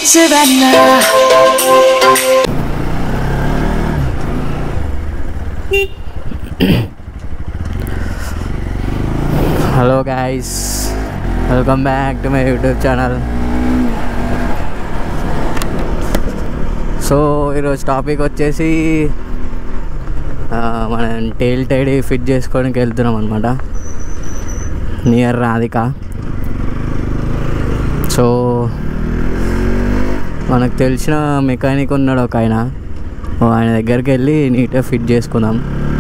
Savannah. Hello guys welcome back to my YouTube channel so ఈరోజు topic వచ్చేసి ఆ, మనం టైల్ టైడ్ ఫిట్ చేసుకోవడానికి వెళ్తున్నాం అనమాట నియర్ రాధిక సో మనకు తెలిసిన మెకానిక్ ఉన్నాడు ఒక ఆయన ఓ ఆయన దగ్గరికి వెళ్ళి నీట్గా ఫిట్ చేసుకుందాం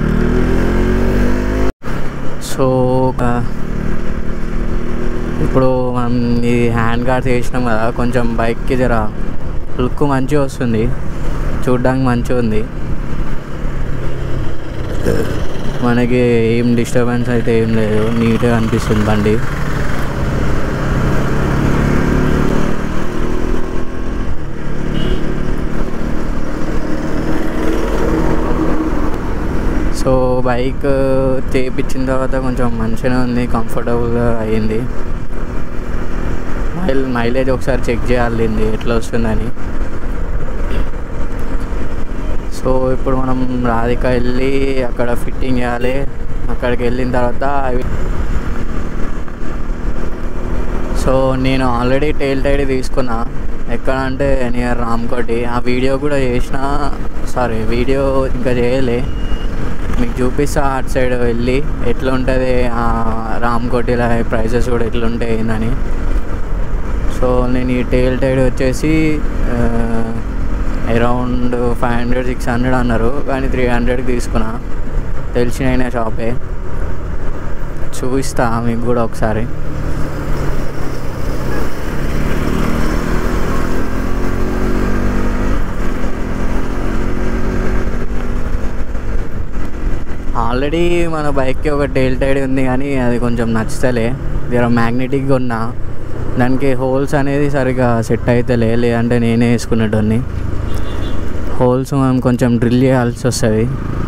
సో ఆ, ఇప్పుడు మనం ఈ హ్యాండ్ గార్డ్స్ వేసినాం కదా కొంచెం బైక్కి జర లుక్ మంచిగా వస్తుంది చూడ్డానికి మంచిగా ఉంది మనకి ఏం డిస్టర్బెన్స్ అయితే ఏం లేదు నీట్గా అనిపిస్తుంది బండి సో బైక్ చేయించిన తర్వాత కొంచెం మంచిగా ఉంది కంఫర్టబుల్గా అయ్యింది మైల్ మైలేజ్ ఒకసారి చెక్ చేయాలి ఎట్లా వస్తుందని సో ఇప్పుడు మనం రాధిక వెళ్ళి అక్కడ ఫిట్టింగ్ చేయాలి అక్కడికి వెళ్ళిన తర్వాత అవి సో నేను ఆల్రెడీ టైల్ టైడ్ తీసుకున్నా ఎక్కడ అంటే నియర్ రామ్కోటి ఆ వీడియో కూడా చేసిన సారీ వీడియో ఇంకా చేయలే మీకు చూపిస్తా అటు సైడ్ వెళ్ళి ఎట్లా ఉంటుంది ఆ రామ్కోటిలో ప్రైజెస్ కూడా ఎట్లా ఉంటాయి ఏందని సో నేను ఈ టైల్ టైడ్ వచ్చేసి around five hundred six hundred అన్నారు కానీ త్రీ హండ్రెడ్కి తీసుకున్నా తెలిసిన అయిన షాపే చూపిస్తా మీకు కూడా ఒకసారి ఆల్రెడీ మన బైక్కి ఒక టైల్ టైడ్ ఉంది కానీ అది కొంచెం నచ్చుతలే జర మ్యాగ్నెటిక్గా ఉన్నా దానికి హోల్స్ అనేది సరిగా సెట్ అవుతలే లేదంటే నేనే వేసుకునేటోని హోల్స్ మనం కొంచెం డ్రిల్ చేయాల్సి వస్తుంది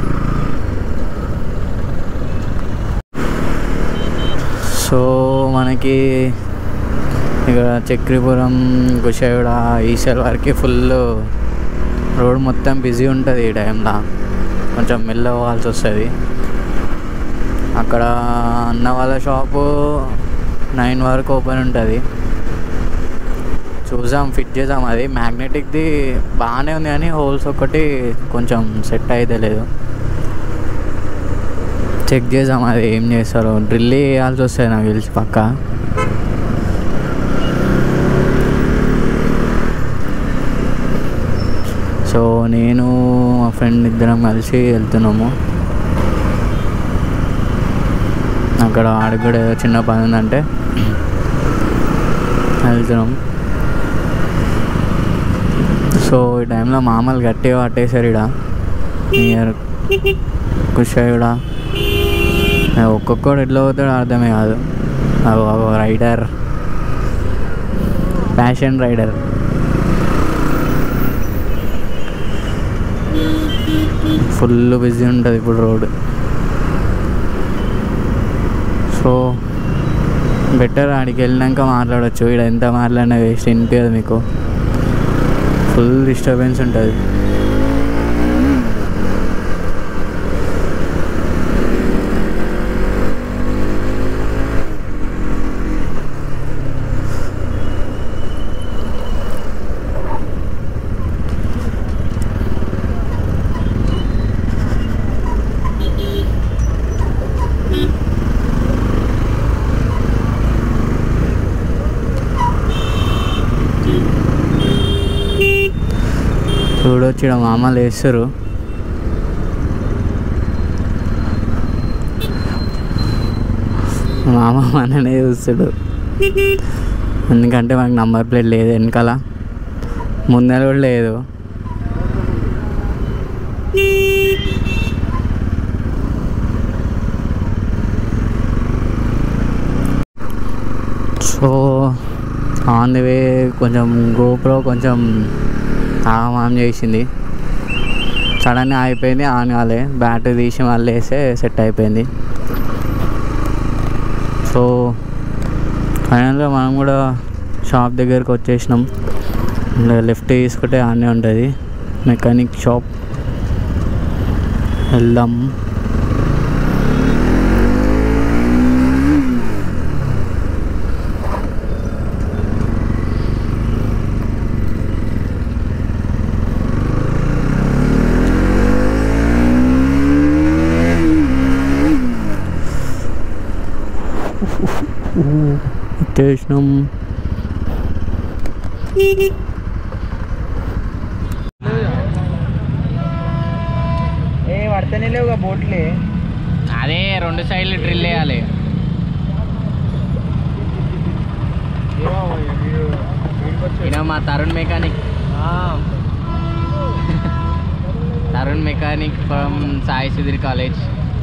సో మనకి ఇక్కడ చక్రీపురం కుషాయిగూడ ఈశ్వర్ వరకు ఫుల్ రోడ్ మొత్తం బిజీ ఉంటుంది ఈ టైంలో కొంచెం మెల్ల పోవాల్సి వస్తుంది అక్కడ అన్న వాళ్ళ షాపు నైన్ వరకు ఓపెన్ ఉంటుంది చూసాం ఫిట్ చేసాం అది మ్యాగ్నెటిక్ది బాగానే ఉంది కానీ హోల్స్ ఒకటి కొంచెం సెట్ అయితే లేదు చెక్ చేసాం అది ఏం చేస్తారో డ్రిల్ వేయాల్సి వస్తుంది నాకు తెలిసి పక్క సో నేను మా ఫ్రెండ్ ఇద్దరం కలిసి వెళ్తున్నాము అక్కడ ఆడికి కూడా ఏదో చిన్న పని ఉందంటే వెళ్తున్నాం సో ఈ టైంలో మామూలు గట్టిగా పట్టేశారు ఇడ నియర్ కుషాయిడ ఒక్కొక్కడు ఎట్లా పోతాడో అర్థమే కాదు rider passion rider full busy ఉంటుంది ఇప్పుడు రోడ్ సో బెటర్ ఆడికి వెళ్ళినాక మాట్లాడచ్చు ఇక్కడ ఎంత మాట్లాడినా వేస్ట్ వినిపించదు మీకు ఫుల్ డిస్టర్బెన్స్ ఉంటుంది చూడొచ్చు ఇక్కడ మామలు వేస్తారు మామ మననే చూస్తాడు ఎందుకంటే మనకు నంబర్ ప్లేట్ లేదు వెనకాల ముందర కూడా లేదు సో ఆన్ ది వే కొంచెం గోప్రో కొంచెం ఆగమాం చేసింది సడన్గా అయిపోయింది ఆన్ కాలే బ్యాటరీ తీసి మళ్ళీ వేస్తే సెట్ అయిపోయింది సో ఫైనల్గా మనం కూడా షాప్ దగ్గరికి వచ్చేసినాం లెఫ్ట్ తీసుకుంటే ఆనే ఉంటుంది మెకానిక్ షాప్ వెళ్దాం వచ్చేసినాం ఏ పడితేనే లేవుగా బోట్లే అదే రెండు సైడ్లు డ్రిల్ వేయాలి ఈయన మా Tarun mechanic Tarun mechanic from Sai Sudheer college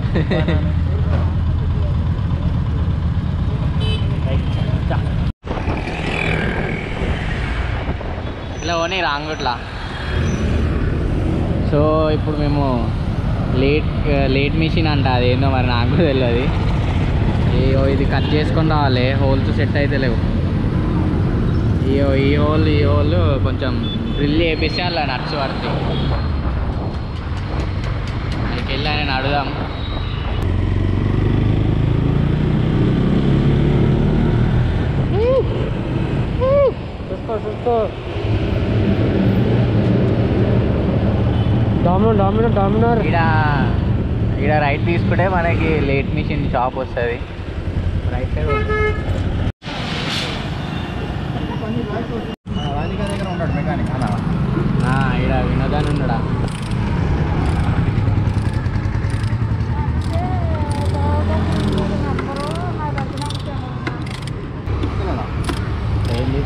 ఇట్లా పోనీ రాంగుట్లా సో ఇప్పుడు మేము లేట్ లేట్ మిషన్ అంట అదేందో మరి నాకు కూడా తెలియదు అయ్యో ఇది కట్ చేసుకొని రావాలి హోల్స్ సెట్ అయితే లేవు అయ్యో ఈ హోల్ ఈ హోల్ కొంచెం డ్రిల్ చేపిస్తే అలా నట్స్ పడుతుంది ఆయనకి వెళ్ళి ఆయన అడుగుదాం చూసుకో చూసుకో డామినర్ డామినర్ డామినర్ ఈడ ఈడ రైట్ తీసుకుంటే మనకి లేట్ మిషన్ షాప్ వస్తుంది రైట్ సైడ్ దగ్గర ఉన్నాడు మెకానిక్ అలా ఈడ వినోదాన్ని ఉన్నాడా ఏంది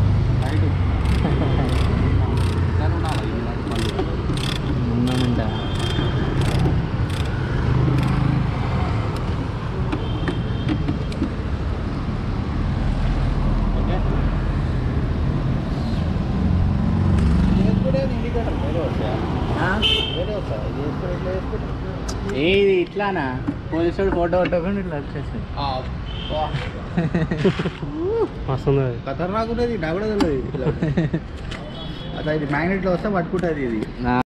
ఉన్నామంట ఏది ఇట్లానా పోలీసు ఫోటో కొట్టకుండా ఇట్లా వచ్చేసింది వస్తుంది ఖతర్నాక్ ఉన్నది నాకు కూడా తెలియదు అట్లా ఇది మ్యాగ్నెట్లో వస్తే పట్టుకుంటుంది ఇది నా